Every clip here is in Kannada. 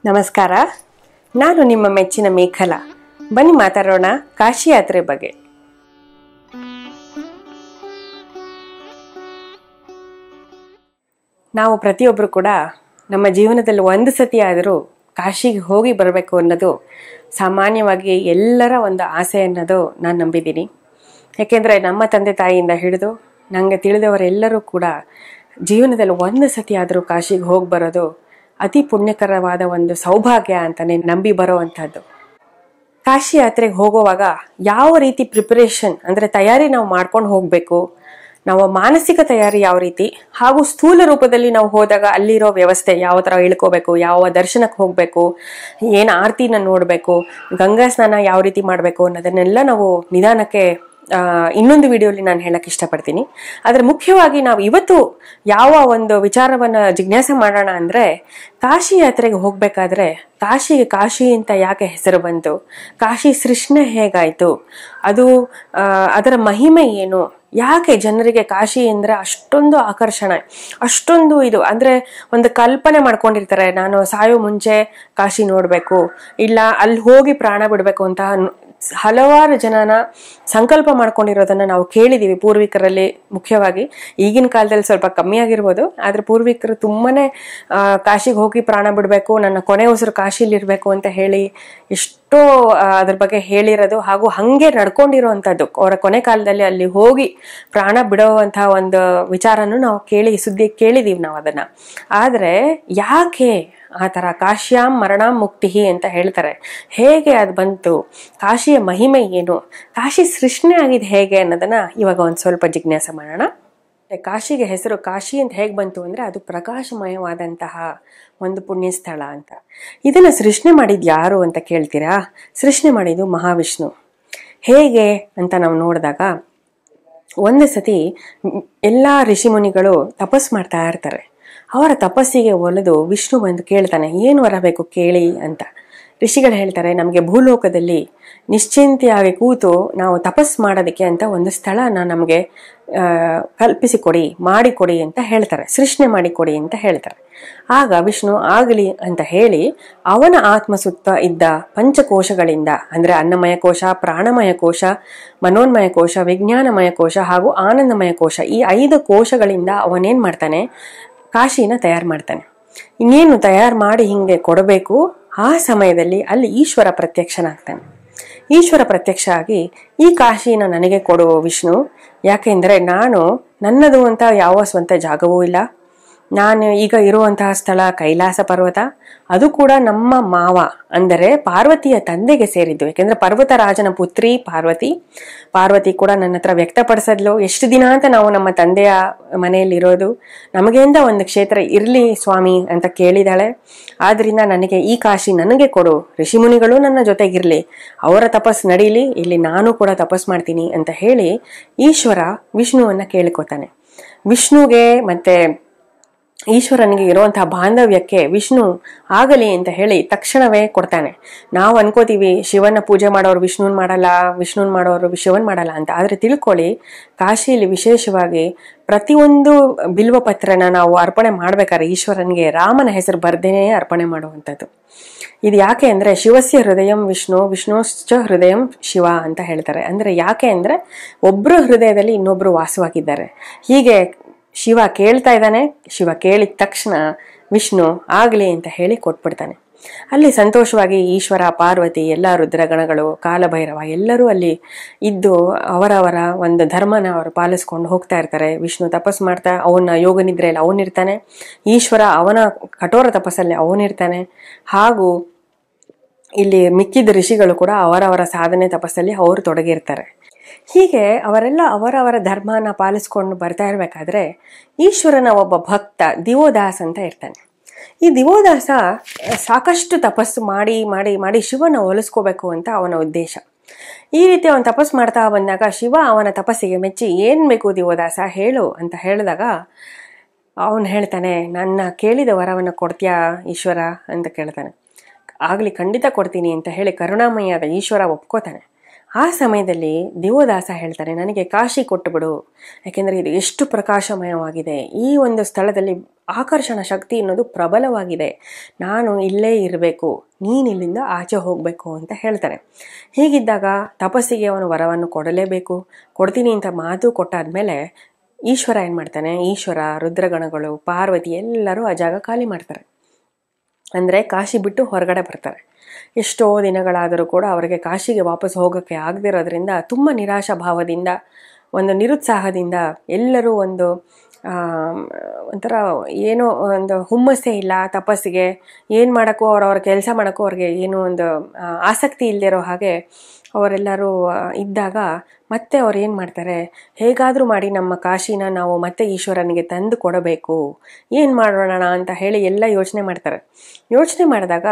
ನಮಸ್ಕಾರ ನಾನು ನಿಮ್ಮ ಮೆಚ್ಚಿನ ಮೇಖಲ ಬನ್ನಿ ಮಾತಾಡೋಣ ಕಾಶಿ ಯಾತ್ರೆ ಬಗ್ಗೆ ನಾವು ಪ್ರತಿಯೊಬ್ಬರು ಕೂಡ ನಮ್ಮ ಜೀವನದಲ್ಲಿ ಒಂದು ಸತಿ ಆದರೂ ಕಾಶಿಗೆ ಹೋಗಿ ಬರಬೇಕು ಅನ್ನೋದು ಸಾಮಾನ್ಯವಾಗಿ ಎಲ್ಲರ ಒಂದು ಆಸೆ ಅನ್ನೋದು ನಾನು ನಂಬಿದ್ದೀನಿ ಯಾಕೆಂದರೆ ನಮ್ಮ ತಂದೆ ತಾಯಿಯಿಂದ ಹಿಡಿದು ನನಗೆ ತಿಳಿದವರೆಲ್ಲರೂ ಕೂಡ ಜೀವನದಲ್ಲಿ ಒಂದು ಸತಿ ಆದರೂ ಕಾಶಿಗೆ ಹೋಗಿ ಬರೋದು ಅತಿ ಪುಣ್ಯಕರವಾದ ಒಂದು ಸೌಭಾಗ್ಯ ಅಂತಲೇ ನಂಬಿ ಬರೋವಂಥದ್ದು ಕಾಶಿ ಯಾತ್ರೆಗೆ ಹೋಗುವಾಗ ಯಾವ ರೀತಿ ಪ್ರಿಪರೇಷನ್ ಅಂದರೆ ತಯಾರಿ ನಾವು ಮಾಡ್ಕೊಂಡು ಹೋಗಬೇಕು ನಾವು ಮಾನಸಿಕ ತಯಾರಿ ಯಾವ ರೀತಿ ಹಾಗೂ ಸ್ಥೂಲ ರೂಪದಲ್ಲಿ ನಾವು ಹೋದಾಗ ಅಲ್ಲಿರೋ ವ್ಯವಸ್ಥೆ ಯಾವ ಥರ ಇಳ್ಕೋಬೇಕು ಯಾವ ದರ್ಶನಕ್ಕೆ ಹೋಗಬೇಕು ಏನು ಆರತಿನ ನೋಡಬೇಕು ಗಂಗಾ ಸ್ನಾನ ಯಾವ ರೀತಿ ಮಾಡಬೇಕು ಅನ್ನೋದನ್ನೆಲ್ಲ ನಾವು ನಿಧಾನಕ್ಕೆ ಆ, ಇನ್ನೊಂದು ವಿಡಿಯೋಲಿ ನಾನು ಹೇಳಕ್ ಇಷ್ಟಪಡ್ತೀನಿ ಆದರೆ ಮುಖ್ಯವಾಗಿ ನಾವು ಇವತ್ತು ಯಾವ ಒಂದು ವಿಚಾರವನ್ನ ಜಿಜ್ಞಾಸೆ ಮಾಡೋಣ ಅಂದ್ರೆ ಕಾಶಿ ಯಾತ್ರೆಗೆ ಹೋಗ್ಬೇಕಾದ್ರೆ ಕಾಶಿಗೆ ಕಾಶಿ ಅಂತ ಯಾಕೆ ಹೆಸರು ಬಂತು ಕಾಶಿ ಸೃಷ್ಟಿ ಹೇಗಾಯ್ತು ಅದು ಆ, ಅದರ ಮಹಿಮೆ ಏನು ಯಾಕೆ ಜನರಿಗೆ ಕಾಶಿ ಅಂದ್ರೆ ಅಷ್ಟೊಂದು ಆಕರ್ಷಣೆ ಅಷ್ಟೊಂದು ಇದು ಅಂದ್ರೆ ಒಂದು ಕಲ್ಪನೆ ಮಾಡ್ಕೊಂಡಿರ್ತಾರೆ ನಾನು ಸಾಯೋ ಮುಂಚೆ ಕಾಶಿ ನೋಡಬೇಕು ಇಲ್ಲ ಅಲ್ಲಿ ಹೋಗಿ ಪ್ರಾಣ ಬಿಡಬೇಕು ಅಂತ ಅನ್- ಹಲವಾರು ಜನನ ಸಂಕಲ್ಪ ಮಾಡ್ಕೊಂಡಿರೋದನ್ನ ನಾವು ಕೇಳಿದೀವಿ ಪೂರ್ವಿಕರಲ್ಲಿ ಮುಖ್ಯವಾಗಿ ಈಗಿನ ಕಾಲದಲ್ಲಿ ಸ್ವಲ್ಪ ಕಮ್ಮಿ ಆಗಿರ್ಬೋದು ಆದ್ರೆ ಪೂರ್ವಿಕರು ತುಂಬಾನೇ ಆ, ಕಾಶಿಗೆ ಹೋಗಿ ಪ್ರಾಣ ಬಿಡಬೇಕು ನನ್ನ ಕೊನೆ ಉಸಿರು ಕಾಶಿಲಿ ಇರಬೇಕು ಅಂತ ಹೇಳಿ ಎಷ್ಟೋ ಆ, ಅದ್ರ ಬಗ್ಗೆ ಹೇಳಿರೋದು ಹಾಗೂ ಹಂಗೆ ನಡ್ಕೊಂಡಿರೋವಂಥದ್ದು ಅವರ ಕೊನೆ ಕಾಲದಲ್ಲಿ ಅಲ್ಲಿ ಹೋಗಿ ಪ್ರಾಣ ಬಿಡುವಂತಹ ಒಂದು ವಿಚಾರನೂ ನಾವು ಕೇಳಿ ಸುದ್ದಿ ಕೇಳಿದೀವಿ ನಾವು ಅದನ್ನ ಆದ್ರೆ ಯಾಕೆ ಆ ಥರ ಕಾಶ್ಯಾಂ ಮರಣ ಮುಕ್ತಿ ಅಂತ ಹೇಳ್ತಾರೆ ಹೇಗೆ ಅದು ಬಂತು ಕಾಶಿಯ ಮಹಿಮೆ ಏನು ಕಾಶಿ ಸೃಷ್ಟಿ ಆಗಿದ್ದು ಹೇಗೆ ಅನ್ನೋದನ್ನ ಇವಾಗ ಒಂದು ಸ್ವಲ್ಪ ಜಿಜ್ಞಾಸೆ ಮಾಡೋಣ ಮತ್ತೆ ಕಾಶಿಗೆ ಹೆಸರು ಕಾಶಿ ಅಂತ ಹೇಗೆ ಬಂತು ಅಂದ್ರೆ ಅದು ಪ್ರಕಾಶಮಯವಾದಂತಹ ಒಂದು ಪುಣ್ಯ ಸ್ಥಳ ಅಂತ ಇದನ್ನ ಸೃಷ್ಟಿ ಮಾಡಿದ್ ಯಾರು ಅಂತ ಕೇಳ್ತೀರಾ ಸೃಷ್ಟಿ ಮಾಡಿದ್ದು ಮಹಾವಿಷ್ಣು ಹೇಗೆ ಅಂತ ನಾವು ನೋಡಿದಾಗ ಒಂದು ಸತಿ ಎಲ್ಲ ಋಷಿಮುನಿಗಳು ತಪಸ್ ಮಾಡ್ತಾ ಇರ್ತಾರೆ ಅವರ ತಪಸ್ಸಿಗೆ ಒಲಿದು ವಿಷ್ಣು ಬಂದು ಕೇಳ್ತಾನೆ ಏನು ವರ ಬೇಕು ಕೇಳಿ ಅಂತ ಋಷಿಗಳು ಹೇಳ್ತಾರೆ ನಮಗೆ ಭೂಲೋಕದಲ್ಲಿ ನಿಶ್ಚಿಂತೆಯಾಗಿ ಕೂತು ನಾವು ತಪಸ್ ಮಾಡೋದಕ್ಕೆ ಅಂತ ಒಂದು ಸ್ಥಳನ ನಮಗೆ ಆ, ಕಲ್ಪಿಸಿಕೊಡಿ ಮಾಡಿಕೊಡಿ ಅಂತ ಹೇಳ್ತಾರೆ ಸೃಷ್ಟಿ ಮಾಡಿಕೊಡಿ ಅಂತ ಹೇಳ್ತಾರೆ ಆಗ ವಿಷ್ಣು ಆಗಲಿ ಅಂತ ಹೇಳಿ ಅವನ ಆತ್ಮ ಸುತ್ತ ಇದ್ದ ಪಂಚಕೋಶಗಳಿಂದ ಅಂದ್ರೆ ಅನ್ನಮಯ ಕೋಶ ಪ್ರಾಣಮಯ ಕೋಶ ಮನೋನ್ಮಯ ಕೋಶ ವಿಜ್ಞಾನಮಯ ಕೋಶ ಹಾಗೂ ಆನಂದಮಯ ಕೋಶ ಈ ಐದು ಕೋಶಗಳಿಂದ ಅವನೇನ್ ಮಾಡ್ತಾನೆ ಕಾಶಿನ ತಯಾರು ಮಾಡ್ತಾನೆ ಇನ್ನೇನು ತಯಾರು ಮಾಡಿ ಹಿಂಗೆ ಕೊಡಬೇಕು ಆ ಸಮಯದಲ್ಲಿ ಅಲ್ಲಿ ಈಶ್ವರ ಪ್ರತ್ಯಕ್ಷನಾಗ್ತಾನೆ ಈಶ್ವರ ಪ್ರತ್ಯಕ್ಷ ಆಗಿ ಈ ಕಾಶಿನ ನನಗೆ ಕೊಡು ವಿಷ್ಣು ಯಾಕೆಂದ್ರೆ ನಾನು ನನ್ನದು ಅಂತ ಯಾವ ಸ್ವಂತ ಜಾಗವೂ ಇಲ್ಲ ನಾನು ಈಗ ಇರುವಂತಹ ಸ್ಥಳ ಕೈಲಾಸ ಪರ್ವತ ಅದು ಕೂಡ ನಮ್ಮ ಮಾವ ಅಂದರೆ ಪಾರ್ವತಿಯ ತಂದೆಗೆ ಸೇರಿದ್ದು ಯಾಕೆಂದ್ರೆ ಪರ್ವತರಾಜನ ಪುತ್ರಿ ಪಾರ್ವತಿ ಪಾರ್ವತಿ ಕೂಡ ನನ್ನ ಹತ್ರ ವ್ಯಕ್ತಪಡಿಸದ್ಲು ಎಷ್ಟು ದಿನ ಅಂತ ನಾವು ನಮ್ಮ ತಂದೆಯ ಮನೆಯಲ್ಲಿ ಇರೋದು ನಮಗೆಂದ ಒಂದು ಕ್ಷೇತ್ರ ಇರ್ಲಿ ಸ್ವಾಮಿ ಅಂತ ಕೇಳಿದಾಳೆ ಆದ್ರಿಂದ ನನಗೆ ಈ ಕಾಶಿ ನನಗೆ ಕೊಡು ಋಷಿಮುನಿಗಳು ನನ್ನ ಜೊತೆಗಿರ್ಲಿ ಅವರ ತಪಸ್ ನಡೀಲಿ ಇಲ್ಲಿ ನಾನು ಕೂಡ ತಪಸ್ ಮಾಡ್ತೀನಿ ಅಂತ ಹೇಳಿ ಈಶ್ವರ ವಿಷ್ಣುವನ್ನ ಕೇಳ್ಕೊತಾನೆ ವಿಷ್ಣುಗೆ ಮತ್ತೆ ಈಶ್ವರನಿಗೆ ಇರುವಂತಹ ಬಾಂಧವ್ಯಕ್ಕೆ ವಿಷ್ಣು ಆಗಲಿ ಅಂತ ಹೇಳಿ ತಕ್ಷಣವೇ ಕೊಡ್ತಾನೆ ನಾವು ಅನ್ಕೋತೀವಿ ಶಿವನ ಪೂಜೆ ಮಾಡೋರು ವಿಷ್ಣುನ್ ಮಾಡಲ್ಲ ವಿಷ್ಣುನ್ ಮಾಡೋರು ಶಿವನ್ ಮಾಡಲ್ಲ ಅಂತ ಆದ್ರೆ ತಿಳ್ಕೊಳ್ಳಿ ಕಾಶಿಯಲ್ಲಿ ವಿಶೇಷವಾಗಿ ಪ್ರತಿಯೊಂದು ಬಿಲ್ವ ಪತ್ರನ ನಾವು ಅರ್ಪಣೆ ಮಾಡ್ಬೇಕಾದ್ರೆ ಈಶ್ವರನಿಗೆ ರಾಮನ ಹೆಸರು ಬರ್ದೇನೆ ಅರ್ಪಣೆ ಮಾಡುವಂಥದ್ದು ಇದು ಯಾಕೆ ಅಂದ್ರೆ ಶಿವಸ್ಯ ಹೃದಯಂ ವಿಷ್ಣು ವಿಷ್ಣುಶ್ಚ ಹೃದಯಂ ಶಿವ ಅಂತ ಹೇಳ್ತಾರೆ ಅಂದ್ರೆ ಯಾಕೆ ಅಂದ್ರೆ ಒಬ್ರು ಹೃದಯದಲ್ಲಿ ಇನ್ನೊಬ್ರು ವಾಸವಾಗಿದ್ದಾರೆ ಹೀಗೆ ಶಿವ ಕೇಳ್ತಾ ಇದ್ದಾನೆ ಶಿವ ಕೇಳಿದ ತಕ್ಷಣ ವಿಷ್ಣು ಆಗ್ಲಿ ಅಂತ ಹೇಳಿ ಕೊಟ್ಬಿಡ್ತಾನೆ ಅಲ್ಲಿ ಸಂತೋಷವಾಗಿ ಈಶ್ವರ ಪಾರ್ವತಿ ಎಲ್ಲ ರುದ್ರಗಣಗಳು ಕಾಲಭೈರವ ಎಲ್ಲರೂ ಅಲ್ಲಿ ಇದ್ದು ಅವರವರ ಒಂದು ಧರ್ಮನ ಅವರು ಪಾಲಿಸ್ಕೊಂಡು ಹೋಗ್ತಾ ಇರ್ತಾರೆ ವಿಷ್ಣು ತಪಸ್ ಮಾಡ್ತಾ ಅವನ ಯೋಗ ನಿದ್ರೆಯಲ್ಲಿ ಅವನಿರ್ತಾನೆ ಈಶ್ವರ ಅವನ ಕಠೋರ ತಪಸ್ಸಲ್ಲಿ ಅವನಿರ್ತಾನೆ ಹಾಗೂ ಇಲ್ಲಿ ಮಿಕ್ಕಿದ ಋಷಿಗಳು ಕೂಡ ಅವರವರ ಸಾಧನೆ ತಪಸ್ಸಲ್ಲಿ ಅವರು ತೊಡಗಿರ್ತಾರೆ ಹೀಗೆ ಅವರೆಲ್ಲ ಅವರವರ ಧರ್ಮನ ಪಾಲಿಸ್ಕೊಂಡು ಬರ್ತಾ ಇರಬೇಕಾದ್ರೆ ಈಶ್ವರನ ಒಬ್ಬ ಭಕ್ತ ದಿವೋದಾಸ್ ಅಂತ ಇರ್ತಾನೆ ಈ ದಿವೋದಾಸ ಸಾಕಷ್ಟು ತಪಸ್ಸು ಮಾಡಿ ಮಾಡಿ ಮಾಡಿ ಶಿವನ ಒಲಿಸ್ಕೋಬೇಕು ಅಂತ ಅವನ ಉದ್ದೇಶ ಈ ರೀತಿ ಅವನು ತಪಸ್ ಮಾಡ್ತಾ ಬಂದಾಗ ಶಿವ ಅವನ ತಪಸ್ಸಿಗೆ ಮೆಚ್ಚಿ ಏನ್ ಬೇಕು ದಿವೋದಾಸ ಹೇಳು ಅಂತ ಹೇಳಿದಾಗ ಅವನು ಹೇಳ್ತಾನೆ ನನ್ನ ಕೇಳಿದ ವರವನ್ನು ಕೊಡ್ತೀಯಾ ಈಶ್ವರ ಅಂತ ಕೇಳ್ತಾನೆ ಆಗ್ಲಿ ಖಂಡಿತ ಕೊಡ್ತೀನಿ ಅಂತ ಹೇಳಿ ಕರುಣಾಮಯ್ಯಾದ ಈಶ್ವರ ಒಪ್ಕೋತಾನೆ ಆ ಸಮಯದಲ್ಲಿ ದೇವದಾಸ ಹೇಳ್ತಾರೆ ನನಗೆ ಕಾಶಿ ಕೊಟ್ಟುಬಿಡು ಯಾಕೆಂದರೆ ಇದು ಎಷ್ಟು ಪ್ರಕಾಶಮಯವಾಗಿದೆ ಈ ಒಂದು ಸ್ಥಳದಲ್ಲಿ ಆಕರ್ಷಣ ಶಕ್ತಿ ಅನ್ನೋದು ಪ್ರಬಲವಾಗಿದೆ ನಾನು ಇಲ್ಲೇ ಇರಬೇಕು ನೀನು ಇಲ್ಲಿಂದ ಆಚೆ ಹೋಗಬೇಕು ಅಂತ ಹೇಳ್ತಾನೆ ಹೀಗಿದ್ದಾಗ ತಪಸ್ಸಿಗೆ ಅವನು ವರವನ್ನು ಕೊಡಲೇಬೇಕು ಕೊಡ್ತೀನಿ ಅಂತ ಮಾತು ಕೊಟ್ಟಾದ್ಮೇಲೆ ಈಶ್ವರ ಏನು ಮಾಡ್ತಾನೆ ಈಶ್ವರ ರುದ್ರಗಣಗಳು ಪಾರ್ವತಿ ಎಲ್ಲರೂ ಆ ಜಾಗ ಖಾಲಿ ಮಾಡ್ತಾರೆ ಅಂದರೆ ಕಾಶಿ ಬಿಟ್ಟು ಹೊರಗಡೆ ಬರ್ತಾರೆ ಎಷ್ಟೋ ದಿನಗಳಾದರೂ ಕೂಡ ಅವರಿಗೆ ಕಾಶಿಗೆ ವಾಪಸ್ ಹೋಗೋಕ್ಕೆ ಆಗದಿರೋದ್ರಿಂದ ತುಂಬ ನಿರಾಶಾ ಭಾವದಿಂದ ಒಂದು ನಿರುತ್ಸಾಹದಿಂದ ಎಲ್ಲರೂ ಒಂದು ಒಂಥರ ಏನೋ ಒಂದು ಹುಮ್ಮಸ್ಸೇ ಇಲ್ಲ ತಪಸ್ಸಿಗೆ ಏನು ಮಾಡೋಕ್ಕೂ ಅವ್ರವ್ರ ಕೆಲಸ ಮಾಡೋಕ್ಕೂ ಅವ್ರಿಗೆ ಏನೋ ಒಂದು ಆಸಕ್ತಿ ಇಲ್ಲದಿರೋ ಹಾಗೆ ಅವರೆಲ್ಲರೂ ಇದ್ದಾಗ ಮತ್ತೆ ಅವ್ರು ಏನು ಮಾಡ್ತಾರೆ ಹೇಗಾದರೂ ಮಾಡಿ ನಮ್ಮ ಕಾಶಿನ ನಾವು ಮತ್ತೆ ಈಶ್ವರನಿಗೆ ತಂದು ಕೊಡಬೇಕು ಏನು ಮಾಡೋಣ ಅಂತ ಹೇಳಿ ಎಲ್ಲ ಯೋಚನೆ ಮಾಡ್ತಾರೆ ಯೋಚನೆ ಮಾಡಿದಾಗ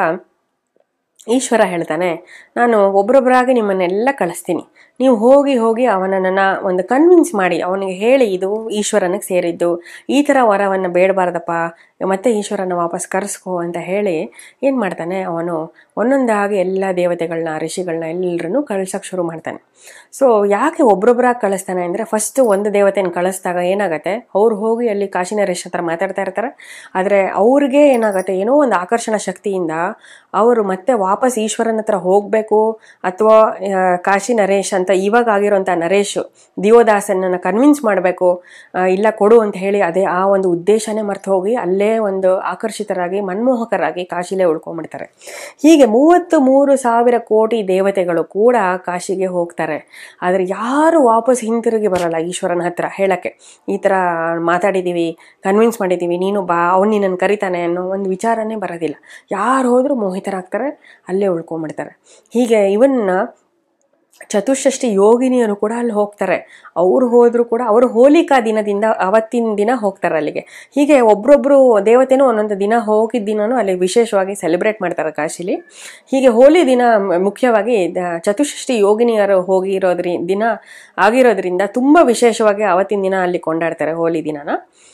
ಈಶ್ವರ ಹೇಳ್ತಾನೆ ನಾನು ಒಬ್ರೊಬ್ಬರಾಗಿ ನಿಮ್ಮನ್ನೆಲ್ಲ ಕಳಿಸ್ತೀನಿ ನೀವು ಹೋಗಿ ಹೋಗಿ ಅವನನ್ನು ಒಂದು ಕನ್ವಿನ್ಸ್ ಮಾಡಿ ಅವನಿಗೆ ಹೇಳಿ ಇದು ಈಶ್ವರನಿಗೆ ಸೇರಿದ್ದು ಈ ಥರ ವರವನ್ನು ಬೇಡಬಾರ್ದಪ್ಪ ಮತ್ತೆ ಈಶ್ವರನ ವಾಪಸ್ ಕರೆಸ್ಕೋ ಅಂತ ಹೇಳಿ ಏನು ಮಾಡ್ತಾನೆ ಅವನು ಒಂದೊಂದಾಗಿ ಎಲ್ಲ ದೇವತೆಗಳನ್ನ ಋಷಿಗಳನ್ನ ಎಲ್ಲರನ್ನೂ ಕಳ್ಸೋಕ್ಕೆ ಶುರು ಮಾಡ್ತಾನೆ ಸೊ ಯಾಕೆ ಒಬ್ರೊಬ್ಬರಾಗಿ ಕಳಿಸ್ತಾನೆ ಅಂದರೆ ಫಸ್ಟು ಒಂದು ದೇವತೆನ ಕಳಿಸ್ದಾಗ ಏನಾಗುತ್ತೆ ಅವ್ರು ಹೋಗಿ ಅಲ್ಲಿ ಕಾಶಿ ನರೇಶ್ ಹತ್ರ ಮಾತಾಡ್ತಾ ಇರ್ತಾರೆ ಆದರೆ ಅವ್ರಿಗೆ ಏನಾಗುತ್ತೆ ಏನೋ ಒಂದು ಆಕರ್ಷಣ ಶಕ್ತಿಯಿಂದ ಅವರು ಮತ್ತೆ ವಾಪಸ್ ಈಶ್ವರನ ಹತ್ರ ಹೋಗಬೇಕು ಅಥವಾ ಕಾಶಿ ನರೇಶ್ ಅಂತ ಇವಾಗ ಆಗಿರೋಂಥ ನರೇಶ್ ದಿಯೋದಾಸನನ್ನು ಕನ್ವಿನ್ಸ್ ಮಾಡಬೇಕು ಇಲ್ಲ ಕೊಡು ಅಂತ ಹೇಳಿ ಅದೇ ಆ ಒಂದು ಉದ್ದೇಶನೇ ಮರ್ತು ಹೋಗಿ ಅಲ್ಲೇ ಒಂದು ಆಕರ್ಷಿತರಾಗಿ ಮನ್ಮೋಹಕರಾಗಿ ಕಾಶಿಲೇ ಉಳ್ಕೊಂಡ್ಬಿಡ್ತಾರೆ ಹೀಗೆ ಮೂವತ್ತು ಮೂರು ಸಾವಿರ ಕೋಟಿ ದೇವತೆಗಳು ಕೂಡ ಕಾಶಿಗೆ ಹೋಗ್ತಾರೆ ಆದರೆ ಯಾರು ವಾಪಸ್ ಹಿಂತಿರುಗಿ ಬರಲ್ಲ ಈಶ್ವರನ ಹತ್ರ ಹೇಳಕ್ಕೆ ಈ ಥರ ಮಾತಾಡಿದ್ದೀವಿ ಕನ್ವಿನ್ಸ್ ಮಾಡಿದ್ದೀವಿ ನೀನು ಬಾ ಅವನು ನಿನ್ನನ್ನು ಕರಿತಾನೆ ಅನ್ನೋ ಒಂದು ವಿಚಾರನೇ ಬರೋದಿಲ್ಲ ಯಾರು ಹೋದರೂ ಮೋಹಿತರಾಗ್ತಾರೆ ಅಲ್ಲೇ ಉಳ್ಕೊಂಡ್ಬಿಡ್ತಾರೆ ಹೀಗೆ ಇವನ್ನ ಚತುಷ್ಷಷ್ಟಿ ಯೋಗಿನಿಯರು ಕೂಡ ಅಲ್ಲಿ ಹೋಗ್ತಾರೆ ಅವ್ರು ಹೋದರೂ ಕೂಡ ಅವರು ಹೋಲಿಕಾ ದಿನದಿಂದ ಅವತ್ತಿನ ದಿನ ಹೋಗ್ತಾರೆ ಅಲ್ಲಿಗೆ ಹೀಗೆ ಒಬ್ರೊಬ್ರು ದೇವತೆನೂ ಒಂದೊಂದು ದಿನ ಹೋಗಿದ್ದ ದಿನನೂ ಅಲ್ಲಿ ವಿಶೇಷವಾಗಿ ಸೆಲೆಬ್ರೇಟ್ ಮಾಡ್ತಾರೆ ಕಾಶಿಲಿ ಹೀಗೆ ಹೋಲಿ ದಿನ ಮುಖ್ಯವಾಗಿ ಚತುಷ್ಷಷ್ಟಿ ಯೋಗಿನಿಯರು ಹೋಗಿರೋದ್ರಿ ದಿನ ಆಗಿರೋದ್ರಿಂದ ತುಂಬ ವಿಶೇಷವಾಗಿ ಅವತ್ತಿನ ದಿನ ಅಲ್ಲಿ ಕೊಂಡಾಡ್ತಾರೆ ಹೋಲಿ ದಿನನ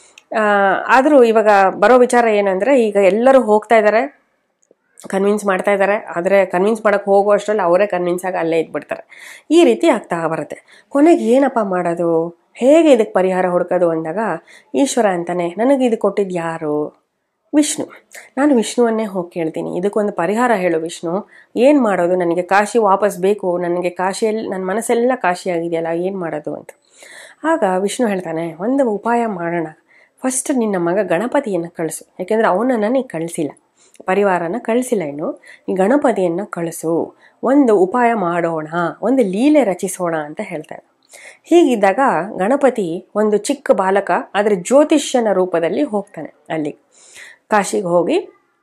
ಆದರೂ ಇವಾಗ ಬರೋ ವಿಚಾರ ಏನಂದರೆ ಈಗ ಎಲ್ಲರೂ ಹೋಗ್ತಾ ಇದ್ದಾರೆ ಕನ್ವಿನ್ಸ್ ಮಾಡ್ತಾ ಇದ್ದಾರೆ ಆದರೆ ಕನ್ವಿನ್ಸ್ ಮಾಡೋಕ್ಕೆ ಹೋಗೋ ಅಷ್ಟರಲ್ಲಿ ಅವರೇ ಕನ್ವಿನ್ಸ್ ಆಗಿ ಅಲ್ಲೇ ಇದ್ಬಿಡ್ತಾರೆ ಈ ರೀತಿ ಆಗ್ತಾ ಬರುತ್ತೆ ಕೊನೆಗೆ ಏನಪ್ಪ ಮಾಡೋದು ಹೇಗೆ ಇದಕ್ಕೆ ಪರಿಹಾರ ಹುಡುಕೋದು ಅಂದಾಗ ಈಶ್ವರ ಅಂತಾನೆ ನನಗೆ ಇದು ಕೊಟ್ಟಿದ್ದು ಯಾರು ವಿಷ್ಣು ನಾನು ವಿಷ್ಣುವನ್ನೇ ಹೋಗಿ ಕೇಳ್ತೀನಿ ಇದಕ್ಕೊಂದು ಪರಿಹಾರ ಹೇಳು ವಿಷ್ಣು ಏನು ಮಾಡೋದು ನನಗೆ ಕಾಶಿ ವಾಪಸ್ ಬೇಕು ನನಗೆ ಕಾಶಿಯಲ್ಲಿ ನನ್ನ ಮನಸ್ಸೆಲ್ಲ ಕಾಶಿ ಆಗಿದೆಯಲ್ಲ ಏನು ಮಾಡೋದು ಅಂತ ಆಗ ವಿಷ್ಣು ಹೇಳ್ತಾನೆ ಒಂದು ಉಪಾಯ ಮಾಡೋಣ ಫಸ್ಟ್ ನಿನ್ನ ಮಗ ಗಣಪತಿಯನ್ನು ಕಳಿಸು ಯಾಕೆಂದರೆ ಅವನನ್ನು ನೀ ಕಳಿಸಿಲ್ಲ ಪರಿವಾರನ ಕಳಿಸಿಲ್ಲ ಇನ್ನು ಈ ಗಣಪತಿಯನ್ನು ಕಳಿಸು ಒಂದು ಉಪಾಯ ಮಾಡೋಣ ಒಂದು ಲೀಲೆ ರಚಿಸೋಣ ಅಂತ ಹೇಳ್ತಾನೆ ಹೀಗಿದ್ದಾಗ ಗಣಪತಿ ಒಂದು ಚಿಕ್ಕ ಬಾಲಕ ಆದರೆ ಜ್ಯೋತಿಷ್ಯನ ರೂಪದಲ್ಲಿ ಹೋಗ್ತಾನೆ ಅಲ್ಲಿ ಕಾಶಿಗೆ ಹೋಗಿ